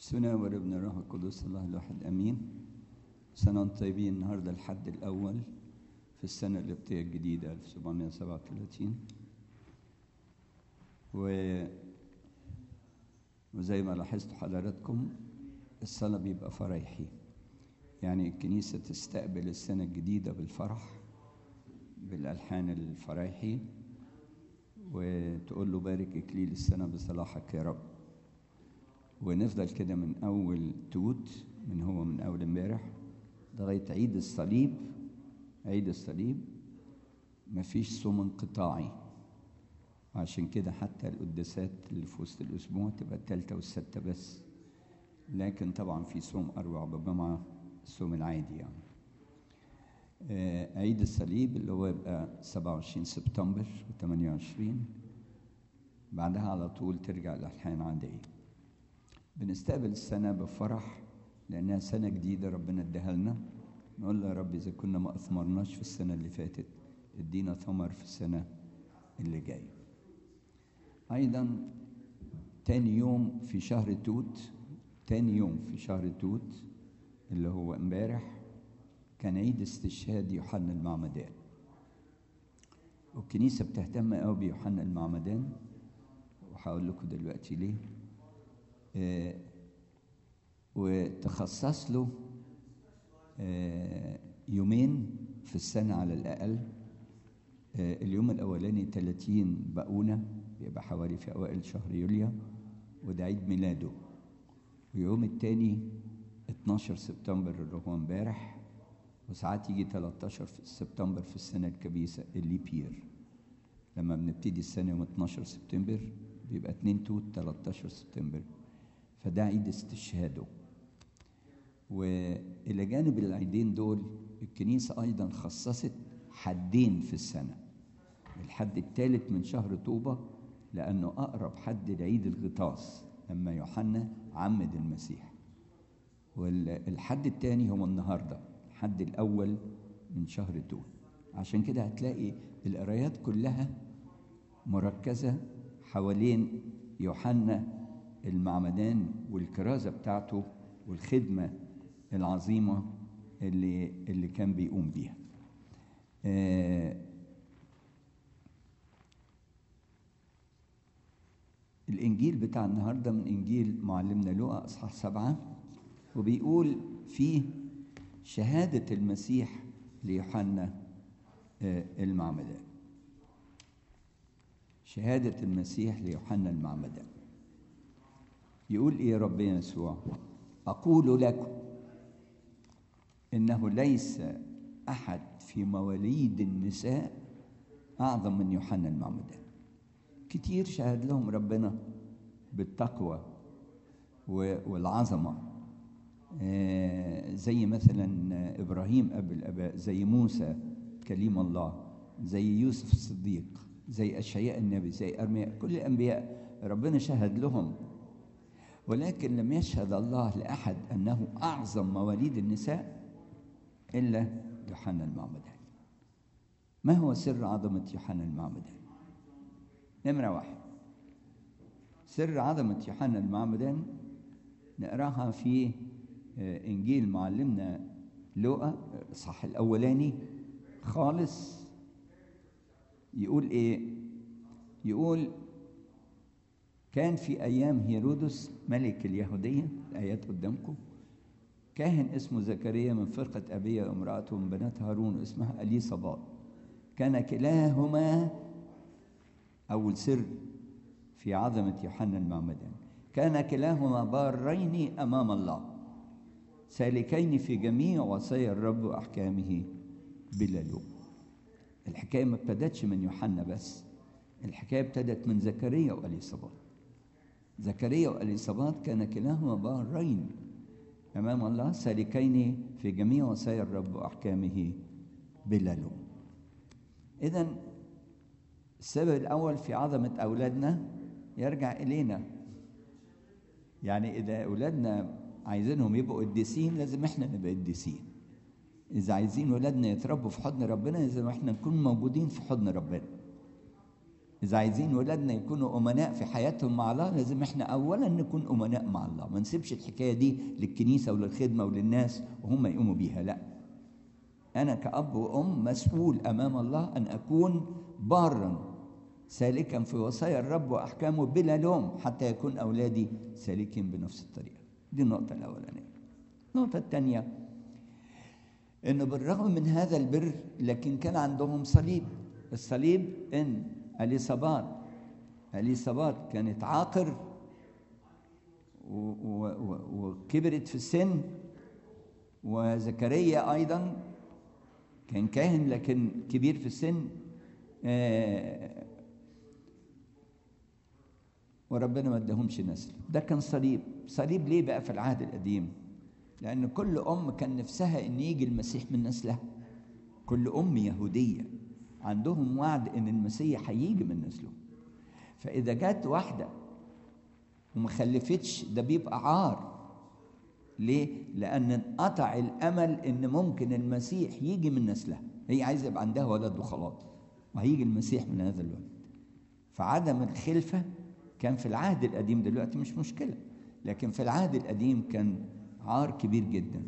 سنة والابن الروح القدس الله الواحد امين سنة وانتم طيبين النهارده الحد الاول في السنة القبطية الجديدة 1737 و وزي ما لاحظتوا حضراتكم الصلاة بيبقى فرايحي يعني الكنيسة تستقبل السنة الجديدة بالفرح بالألحان الفرايحي وتقول له بارك إكليل السنة بصلاحك يا رب ونفضل كده من أول توت من هو من أول امبارح لغاية عيد الصليب عيد الصليب مفيش صوم انقطاعي عشان كده حتى القداسات اللي في وسط الأسبوع تبقى التالتة والستة بس لكن طبعا في صوم أربع بجمعة الصوم العادي يعني آه عيد الصليب اللي هو يبقى 27 سبتمبر و28 بعدها على طول ترجع الألحان عادية بنستقبل السنة بفرح لأنها سنة جديدة ربنا اداها لنا نقول له يا رب إذا كنا ما أثمرناش في السنة اللي فاتت ادينا ثمر في السنة اللي جاية أيضا تاني يوم في شهر توت تاني يوم في شهر توت اللي هو امبارح كان عيد استشهاد يوحنا المعمدان والكنيسة بتهتم قوي بيوحنا المعمدان وهقول لكم دلوقتي ليه آه وتخصص له آه يومين في السنة على الأقل آه اليوم الأولاني 30 بقونة بيبقى حوالي في أوائل شهر يوليو وده عيد ميلاده ويوم التاني 12 سبتمبر اللي هو امبارح وساعات يجي 13 في سبتمبر في السنة الكبيسة اللي بير لما بنبتدي السنة يوم 12 سبتمبر بيبقى 2 توت 13 سبتمبر فده عيد استشهاده وإلى جانب العيدين دول الكنيسة أيضا خصصت حدين في السنة الحد الثالث من شهر طوبة لأنه أقرب حد لعيد الغطاس لما يوحنا عمد المسيح والحد الثاني هو النهارده الحد الأول من شهر توت عشان كده هتلاقي القرايات كلها مركزة حوالين يوحنا المعمدان والكرازة بتاعته والخدمة العظيمة اللي اللي كان بيقوم بيها. آه الإنجيل بتاع النهاردة من إنجيل معلمنا لوقا إصحاح سبعة وبيقول فيه شهادة المسيح ليوحنا آه المعمدان. شهادة المسيح ليوحنا المعمدان. يقول ايه ربنا يسوع اقول لكم انه ليس احد في مواليد النساء اعظم من يوحنا المعمدان كتير شهد لهم ربنا بالتقوى والعظمه زي مثلا ابراهيم ابو الاباء زي موسى كليم الله زي يوسف الصديق زي اشعياء النبي زي ارمياء كل الانبياء ربنا شهد لهم ولكن لم يشهد الله لأحد أنه أعظم مواليد النساء إلا يوحنا المعمدان ما هو سر عظمة يوحنا المعمدان نمرة واحد سر عظمة يوحنا المعمدان نقراها في إنجيل معلمنا لوقا الصح الأولاني خالص يقول إيه يقول كان في أيام هيرودس ملك اليهودية الآيات قدامكم كاهن اسمه زكريا من فرقة أبيه وامرأته من بنات هارون اسمها أليصابات كان كلاهما أول سر في عظمة يوحنا المعمدان كان كلاهما بارين أمام الله سالكين في جميع وصايا الرب وأحكامه بلا لوم الحكاية ما ابتدتش من يوحنا بس الحكاية ابتدت من زكريا وأليصابات زكريا وأليصابات كان كلاهما بارين أمام الله سالكين في جميع وصايا الرب وأحكامه بلا لوم إذا السبب الأول في عظمة أولادنا يرجع إلينا يعني إذا أولادنا عايزينهم يبقوا قديسين لازم إحنا نبقى قديسين إذا عايزين ولادنا يتربوا في حضن ربنا لازم إحنا نكون موجودين في حضن ربنا إذا عايزين ولادنا يكونوا أمناء في حياتهم مع الله لازم إحنا أولا نكون أمناء مع الله ما نسيبش الحكاية دي للكنيسة وللخدمة وللناس وهم يقوموا بيها لا أنا كأب وأم مسؤول أمام الله أن أكون بارا سالكا في وصايا الرب وأحكامه بلا لوم حتى يكون أولادي سالكين بنفس الطريقة دي النقطة الأولانية النقطة الثانية إنه بالرغم من هذا البر لكن كان عندهم صليب الصليب إن اليصابات اليصابات كانت عاقر وكبرت في السن وزكريا ايضا كان كاهن لكن كبير في السن آه وربنا ما اداهمش نسل ده كان صليب صليب ليه بقى في العهد القديم لان كل ام كان نفسها ان يجي المسيح من نسلها كل ام يهوديه عندهم وعد ان المسيح هيجي من نسله فاذا جت واحده وما خلفتش ده بيبقى عار ليه لان انقطع الامل ان ممكن المسيح يجي من نسلها هي عايزه يبقى عندها ولد وخلاص وهيجي المسيح من هذا الولد فعدم الخلفه كان في العهد القديم دلوقتي مش مشكله لكن في العهد القديم كان عار كبير جدا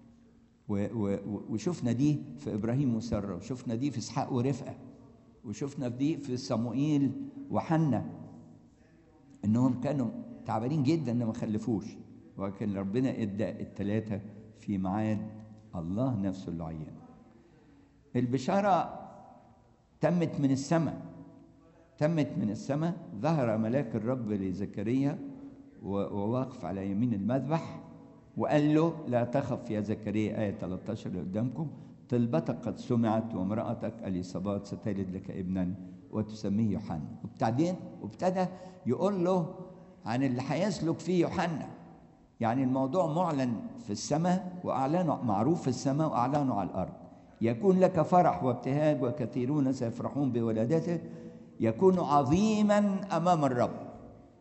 وشفنا دي في ابراهيم وساره وشفنا دي في اسحاق ورفقه وشفنا دي في صموئيل وحنا انهم كانوا تعبانين جدا ان ما خلفوش ولكن ربنا ادى الثلاثه في ميعاد الله نفسه اللي عينه البشاره تمت من السماء تمت من السماء ظهر ملاك الرب لزكريا وواقف على يمين المذبح وقال له لا تخف يا زكريا آية 13 اللي قدامكم طلبتك قد سمعت وامرأتك اليصابات ستلد لك ابنا وتسميه يوحنا وبعدين وابتدى يقول له عن اللي هيسلك فيه يوحنا يعني الموضوع معلن في السماء واعلنه معروف في السماء واعلنه على الارض يكون لك فرح وابتهاج وكثيرون سيفرحون بولادته يكون عظيما امام الرب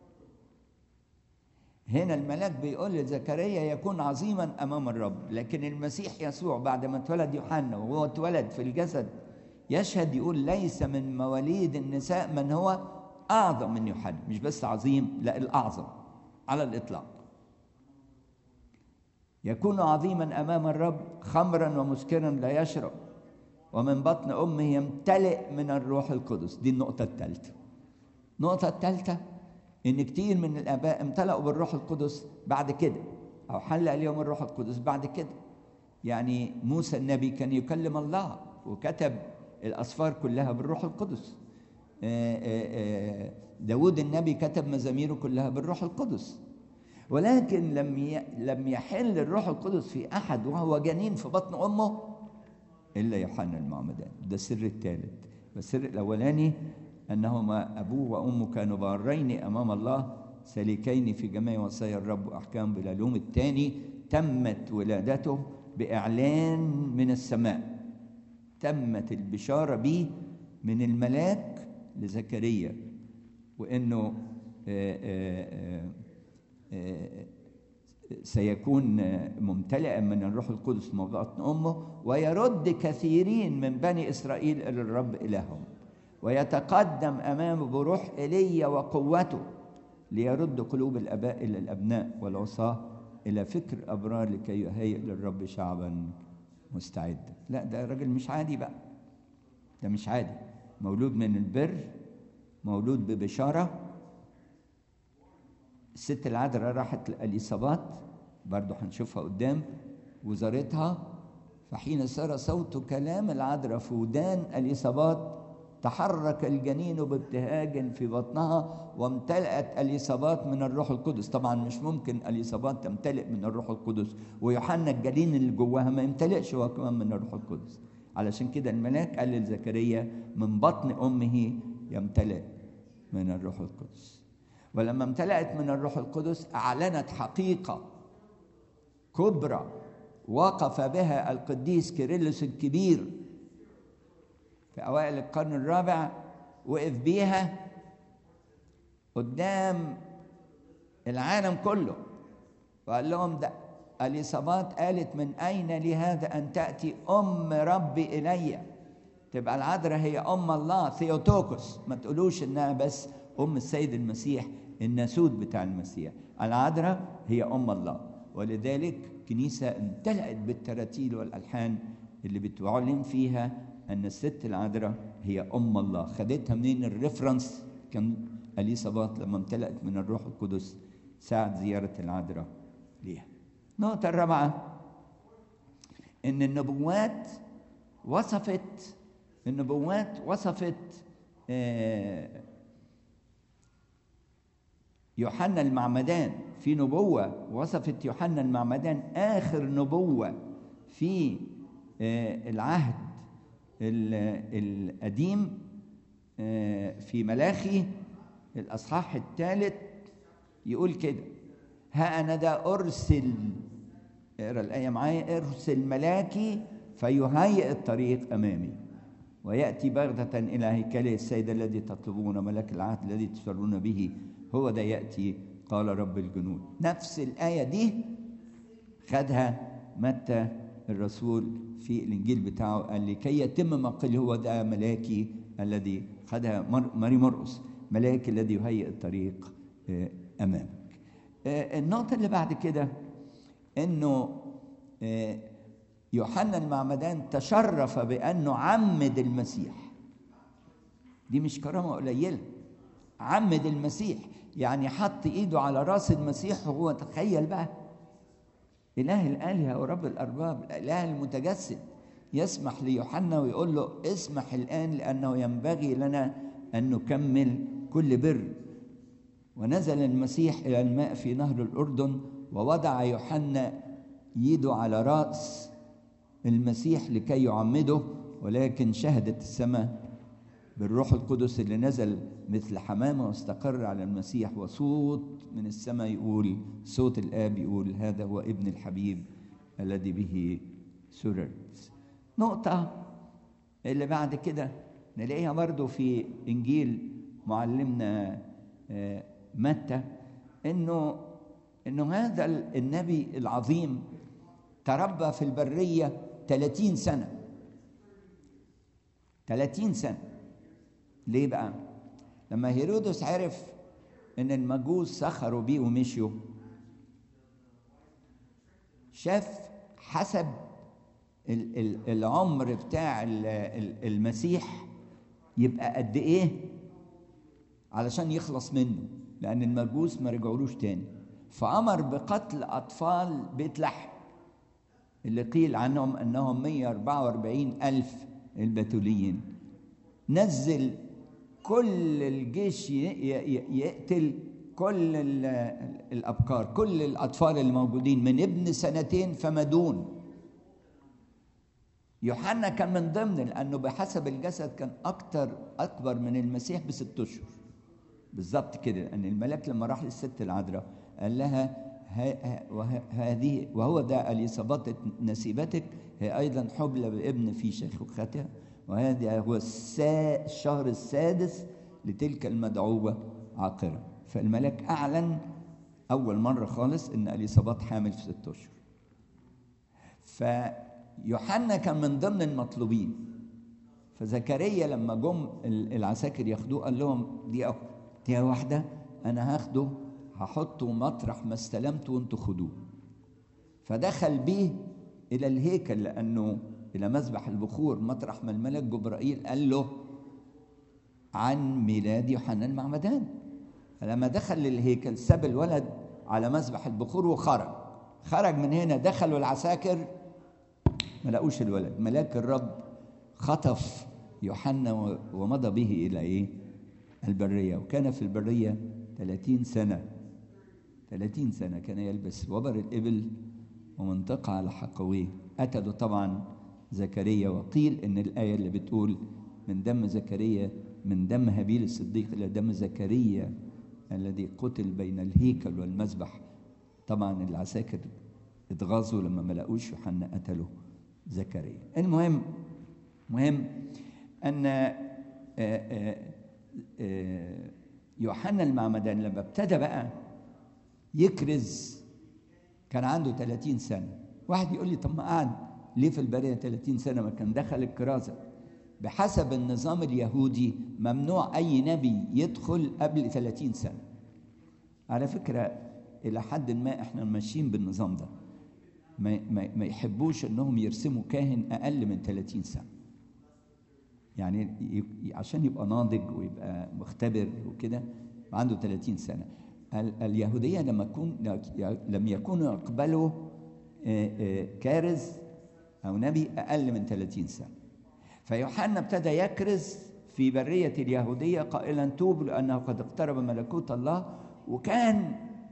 هنا الملاك بيقول لزكريا يكون عظيما امام الرب لكن المسيح يسوع بعد ما اتولد يوحنا وهو اتولد في الجسد يشهد يقول ليس من مواليد النساء من هو اعظم من يوحنا مش بس عظيم لا الاعظم على الاطلاق يكون عظيما امام الرب خمرا ومسكرا لا يشرب ومن بطن امه يمتلئ من الروح القدس دي النقطه الثالثه النقطه الثالثه ان كتير من الاباء امتلأوا بالروح القدس بعد كده او حل عليهم الروح القدس بعد كده يعني موسى النبي كان يكلم الله وكتب الاسفار كلها بالروح القدس داود النبي كتب مزاميره كلها بالروح القدس ولكن لم لم يحل الروح القدس في احد وهو جنين في بطن امه الا يوحنا المعمدان ده السر الثالث والسر الاولاني أنهما أبوه وأمه كانوا بارين أمام الله سليكين في جميع وصايا الرب وأحكام بلا لوم الثاني تمت ولادته بإعلان من السماء تمت البشارة به من الملاك لزكريا وإنه آآ آآ آآ سيكون ممتلئا من الروح القدس من بطن أمه ويرد كثيرين من بني إسرائيل إلى الرب إلههم ويتقدم امامه بروح ايليا وقوته ليرد قلوب الاباء الى الابناء والعصاه الى فكر ابرار لكي يهيئ للرب شعبا مستعدا لا ده راجل مش عادي بقى ده مش عادي مولود من البر مولود ببشاره الست العذراء راحت لاليصابات برضه هنشوفها قدام وزارتها فحين سار صوت كلام العذراء في ودان اليصابات تحرك الجنين بابتهاج في بطنها وامتلأت اليصابات من الروح القدس طبعا مش ممكن اليصابات تمتلئ من الروح القدس ويوحنا الجنين اللي جواها ما يمتلئش هو كمان من الروح القدس علشان كده الملاك قال لزكريا من بطن امه يمتلئ من الروح القدس ولما امتلأت من الروح القدس اعلنت حقيقه كبرى وقف بها القديس كيرلس الكبير في أوائل القرن الرابع وقف بيها قدام العالم كله وقال لهم ده اليصابات قالت من أين لي هذا أن تأتي أم ربي إلي تبقى العذراء هي ام الله ثيوتوكوس ما تقولوش انها بس ام السيد المسيح الناسوت بتاع المسيح العذراء هي ام الله ولذلك كنيسه امتلأت بالتراتيل والالحان اللي بتعلن فيها ان الست العذراء هي ام الله خدتها منين الريفرنس كان اليصابات لما امتلأت من الروح القدس ساعة زيارة العذراء ليها النقطة الرابعة إن النبوات وصفت النبوات وصفت يوحنا المعمدان في نبوة وصفت يوحنا المعمدان آخر نبوة في العهد القديم في ملاخي الأصحاح الثالث يقول كده ها أنا ده أرسل اقرا الآية معايا أرسل ملاكي فيهيئ الطريق أمامي ويأتي بغتة إلى هيكله السيد الذي تطلبون ملك العهد الذي تسرون به هو ده يأتي قال رب الجنود نفس الآية دي خدها متى الرسول في الإنجيل بتاعه قال لكي يتم ما قيل هو ده ملاكي الذي خدها ماري مرقس ملاك الذي يهيئ الطريق امامك النقطه اللي بعد كده انه يوحنا المعمدان تشرف بانه عمد المسيح دي مش كرامه قليله عمد المسيح يعني حط ايده على راس المسيح وهو تخيل بقى اله الالهه ورب الارباب الاله المتجسد يسمح ليوحنا ويقول له اسمح الان لانه ينبغي لنا ان نكمل كل بر ونزل المسيح الى الماء في نهر الاردن ووضع يوحنا يده على راس المسيح لكي يعمده ولكن شهدت السماء بالروح القدس اللي نزل مثل حمامه واستقر على المسيح وصوت من السماء يقول صوت الاب يقول هذا هو ابن الحبيب الذي به سررت نقطه اللي بعد كده نلاقيها برضو في انجيل معلمنا متى انه انه هذا النبي العظيم تربى في البريه 30 سنه 30 سنه ليه بقى لما هيرودس عرف ان المجوس سخروا بيه ومشيوا شاف حسب العمر بتاع المسيح يبقى قد ايه علشان يخلص منه لان المجوس ما رجعولوش تاني فامر بقتل اطفال بيت لحم اللي قيل عنهم انهم 144 الف البتوليين نزل كل الجيش يقتل كل الابكار كل الاطفال الموجودين من ابن سنتين فما دون يوحنا كان من ضمن لانه بحسب الجسد كان اكتر اكبر من المسيح بست اشهر بالظبط كده لان الملاك لما راح للست العذراء قال لها هذه وهو ده اليصابات نسيبتك هي ايضا حبلى بابن في شيخوختها وهذا هو السا الشهر السادس لتلك المدعوه عاقره فالملاك اعلن اول مره خالص ان اليصابات حامل في ست اشهر فيوحنا كان من ضمن المطلوبين فزكريا لما جم العساكر ياخدوه قال لهم دي دي واحده انا هاخده هحطه مطرح ما استلمته وانتوا خدوه فدخل بيه الى الهيكل لانه الى مذبح البخور مطرح ما الملك جبرائيل قال له عن ميلاد يوحنا المعمدان فلما دخل للهيكل ساب الولد على مذبح البخور وخرج خرج من هنا دخلوا العساكر ما لقوش الولد ملاك الرب خطف يوحنا ومضى به الى ايه البريه وكان في البريه 30 سنه 30 سنه كان يلبس وبر الابل ومنطقه على حقويه قتلوا طبعا زكريا وقيل ان الايه اللي بتقول من دم زكريا من دم هابيل الصديق الى دم زكريا الذي قتل بين الهيكل والمذبح طبعا العساكر اتغاظوا لما ما لقوش يوحنا قتلوا زكريا المهم مهم ان يوحنا المعمدان لما ابتدى بقى يكرز كان عنده 30 سنه واحد يقول لي طب ما قعد ليه في البريه 30 سنه ما كان دخل الكرازه بحسب النظام اليهودي ممنوع أي نبي يدخل قبل 30 سنة على فكرة إلى حد ما إحنا ماشيين بالنظام ده ما, ما, ما يحبوش إنهم يرسموا كاهن أقل من 30 سنة يعني ي- عشان يبقى ناضج ويبقى مختبر وكده عنده 30 سنة ال- اليهودية لما يكون لم يكونوا يقبلوا آه، آه، كارز أو نبي أقل من 30 سنة فيوحنا ابتدى يكرز في برية اليهودية قائلا توبوا لأنه قد اقترب ملكوت الله وكان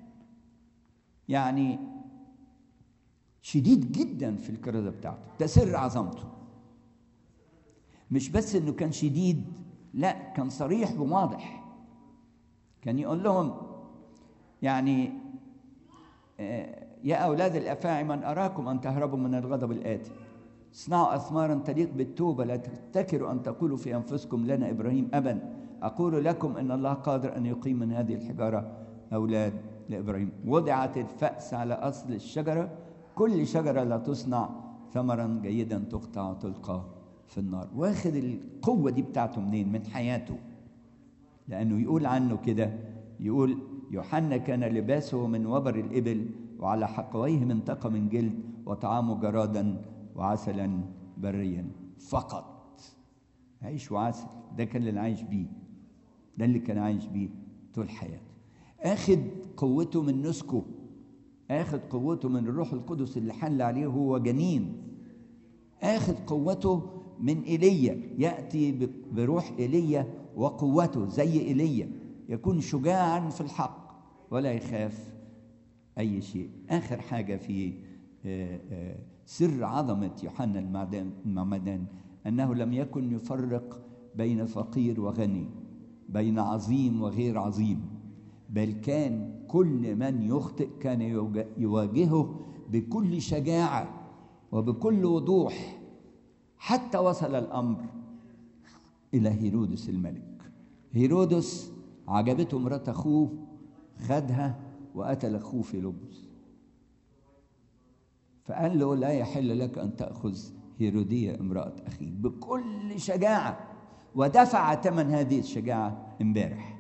يعني شديد جدا في الكرازة بتاعته ده سر عظمته مش بس انه كان شديد لا كان صريح وواضح كان يقول لهم يعني آه، يا أولاد الأفاعي من أراكم أن تهربوا من الغضب الآتي اصنعوا أثمارا تليق بالتوبة لا تفتكروا أن تقولوا في أنفسكم لنا إبراهيم أبا أقول لكم إن الله قادر أن يقيم من هذه الحجارة أولاد لإبراهيم وضعت الفأس على أصل الشجرة كل شجرة لا تصنع ثمرا جيدا تقطع وتلقى في النار واخد القوة دي بتاعته منين من حياته لأنه يقول عنه كده يقول يوحنا كان لباسه من وبر الإبل وعلى حقويه منطقة من جلد وطعامه جرادا وعسلا بريا فقط عيش وعسل ده كان اللي عايش بيه ده اللي كان عايش بيه طول حياته اخد قوته من نسكه اخد قوته من الروح القدس اللي حل عليه وهو جنين اخذ قوته من ايليا ياتي ب- بروح ايليا وقوته زي ايليا يكون شجاعا في الحق ولا يخاف اي شيء اخر حاجه في آه، آه، سر عظمه يوحنا المعدان المعمدان انه لم يكن يفرق بين فقير وغني بين عظيم وغير عظيم بل كان كل من يخطئ كان يوج- يواجهه بكل شجاعه وبكل وضوح حتى وصل الامر الى هيرودس الملك هيرودس عجبته مرات اخوه خدها وقتل اخوه فيلبس فقال له لا يحل لك ان تاخذ هيروديه امراه اخيك بكل شجاعه ودفع ثمن هذه الشجاعه امبارح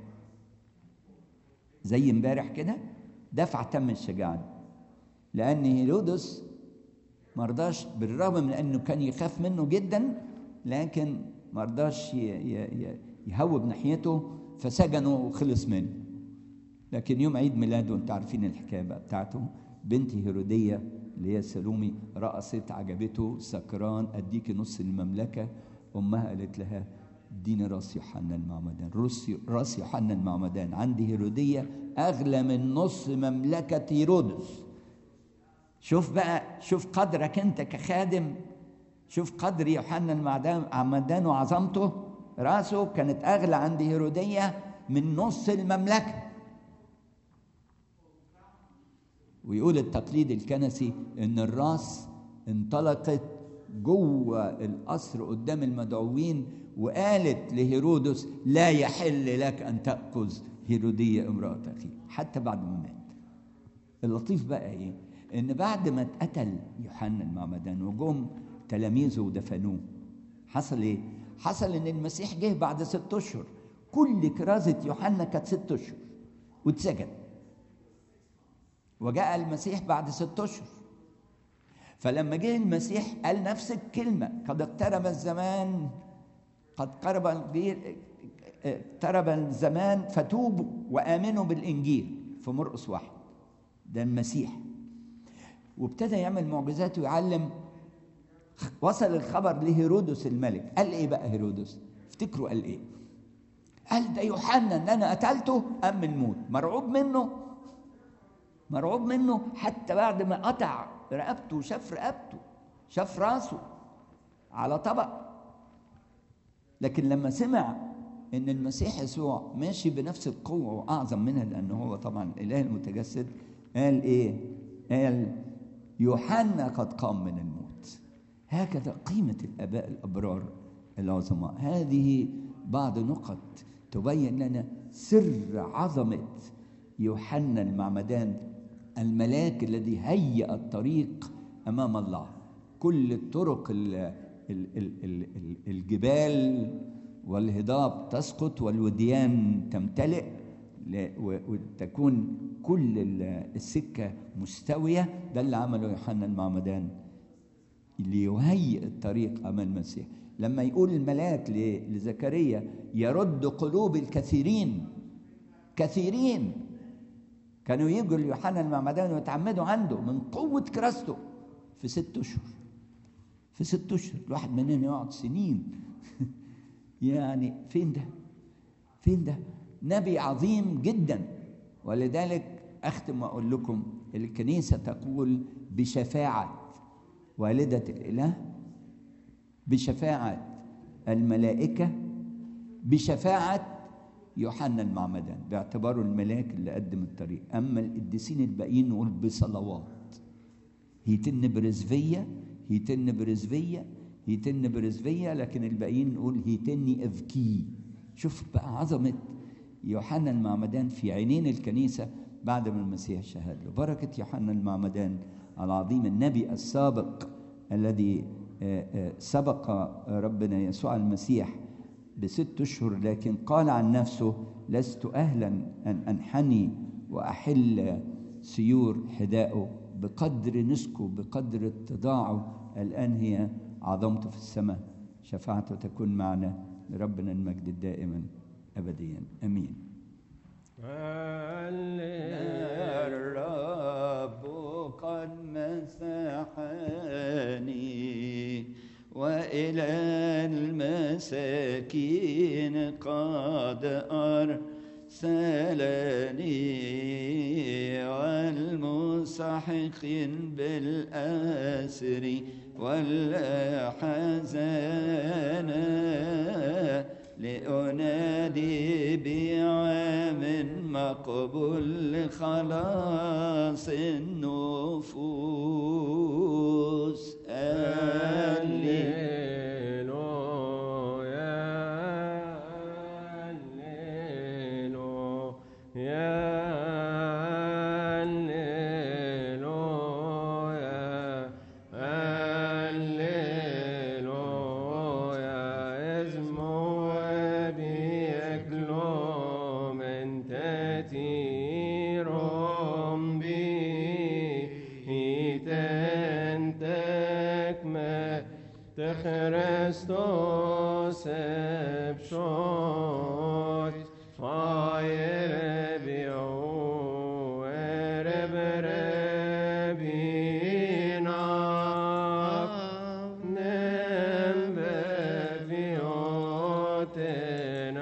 زي امبارح كده دفع ثمن الشجاعه دي. لان هيرودس مرضاش بالرغم من انه كان يخاف منه جدا لكن مرضاش ي- ي- ي- يهوب ناحيته فسجنه وخلص منه لكن يوم عيد ميلاده انتوا عارفين الحكايه بقى بتاعته بنت هيروديه اللي هي سلومي رقصت عجبته سكران اديكي نص المملكه امها قالت لها اديني راس يوحنا المعمدان راس راس يوحنا المعمدان عندي هيروديه اغلى من نص مملكه هيرودس شوف بقى شوف قدرك انت كخادم شوف قدر يوحنا المعدان عمدان وعظمته راسه كانت اغلى عند هيروديه من نص المملكه ويقول التقليد الكنسي ان الراس انطلقت جوه القصر قدام المدعوين وقالت لهيرودس لا يحل لك ان تاخذ هيروديه امراه اخيك حتى بعد ما مات اللطيف بقى ايه ان بعد ما اتقتل يوحنا المعمدان وجم تلاميذه ودفنوه حصل ايه حصل ان المسيح جه بعد ست اشهر كل كرازه يوحنا كانت ست اشهر واتسجن وجاء المسيح بعد ست اشهر فلما جه المسيح قال نفس الكلمه قد اقترب الزمان قد قرب الجيل اقترب الزمان فتوبوا وامنوا بالانجيل في مرقس واحد ده المسيح وابتدى يعمل معجزات ويعلم وصل الخبر لهيرودس الملك قال ايه بقى هيرودس افتكروا قال ايه قال ده يوحنا ان انا قتلته ام الموت مرعوب منه مرعوب منه حتى بعد ما قطع رقبته شاف رقبته شاف راسه على طبق لكن لما سمع ان المسيح يسوع ماشي بنفس القوه واعظم منها لانه هو طبعا الاله المتجسد قال ايه قال يوحنا قد قام من الموت هكذا قيمه الاباء الابرار العظماء هذه بعض نقط تبين لنا سر عظمه يوحنا المعمدان الملاك الذي هيأ الطريق امام الله كل الطرق ال- ال- ال- ال- الجبال والهضاب تسقط والوديان تمتلئ ل- و- وتكون كل ال- السكة مستوية ده اللي عمله يوحنا المعمدان ليهيئ الطريق امام المسيح لما يقول الملاك ل- لزكريا يرد قلوب الكثيرين كثيرين كانوا يجوا ليوحنا المعمدان ويتعمدوا عنده من قوة كراسته في ست أشهر في ست أشهر الواحد مننا يقعد سنين يعني فين ده؟ فين ده؟ نبي عظيم جدا ولذلك أختم وأقول لكم الكنيسة تقول بشفاعة والدة الإله بشفاعة الملائكة بشفاعة يوحنا المعمدان باعتباره الملاك اللي قدم الطريق أما القديسين الباقيين نقول بصلوات هيتن برزفية هيتن برزفية هيتن برزفية لكن الباقيين نقول هيتني افكي شوف بقى عظمة يوحنا المعمدان في عينين الكنيسة بعد ما المسيح شهد له بركة يوحنا المعمدان العظيم النبي السابق الذي آه، آه، سبق ربنا يسوع المسيح بست اشهر لكن قال عن نفسه لست اهلا ان انحني واحل سيور حذائه بقدر نسكه بقدر اتضاعه الان هي عظمته في السماء شفاعته تكون معنا لربنا المجد دائما ابديا امين الرب قد مسحني وإلى المساكين قد أرسلني والمسحقين بالأسر والحزان لأنادي بعام مقبول لخلاص النفوس آلي Christos ebshot fire bio erebrebina nem bevioten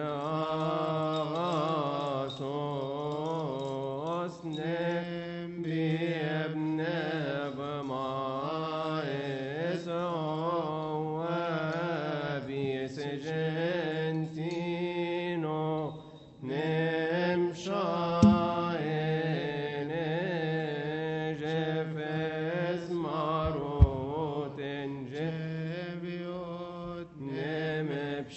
agasos nem biebne b'ma'is oabis gentino nem shaen jefes marot en jebiot nem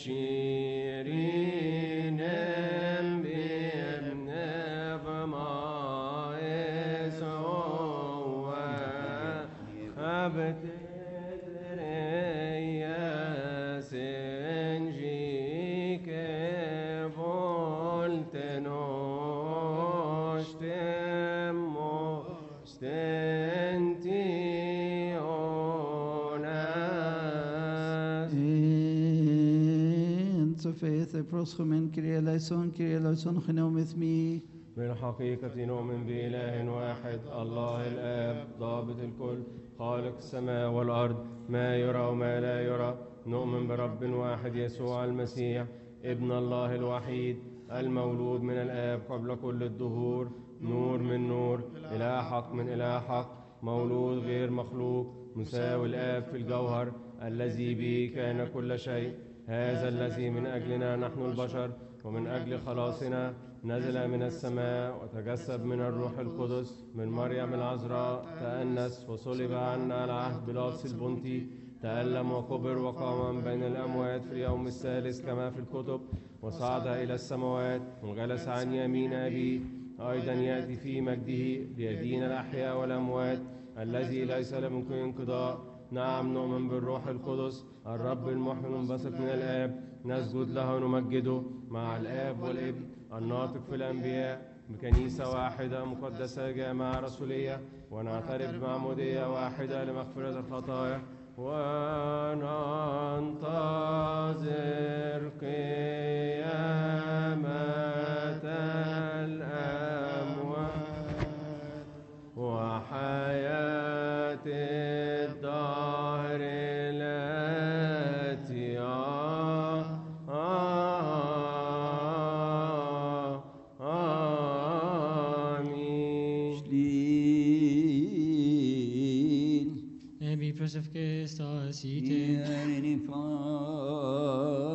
bshiri nem biebne b'ma'is oabis In the faith, I proschumen, Kyrie eleison, Kyrie eleison, genom with me. بالحقيقة نؤمن بإله واحد الله الآب ضابط الكل خالق السماء والأرض ما يرى وما لا يرى نؤمن برب واحد يسوع المسيح ابن الله الوحيد المولود من الآب قبل كل الدهور نور من نور إله حق من إله حق مولود غير مخلوق مساوي الآب في الجوهر الذي به كان كل شيء هذا الذي من أجلنا نحن البشر ومن أجل خلاصنا نزل من السماء وتجسد من الروح القدس من مريم العذراء تأنس وصلب عنا العهد بلاطس البنطي تألم وكبر وقام من بين الأموات في اليوم الثالث كما في الكتب وصعد إلى السماوات وجلس عن يمين أبيه أيضا يأتي في مجده ليدين الأحياء والأموات الذي ليس له ممكن انقضاء نعم نؤمن بالروح القدس الرب المحيي المنبثق من الآب نسجد له ونمجده مع الآب والابن الناطق في الأنبياء بكنيسة واحدة مقدسة جامعة رسولية ونعترف بمعمودية واحدة لمغفرة الخطايا وننتظر قيامة الأموات وحياة الدهر التي آمين Shlil. Ebi prosef Christos ite. Ieri fa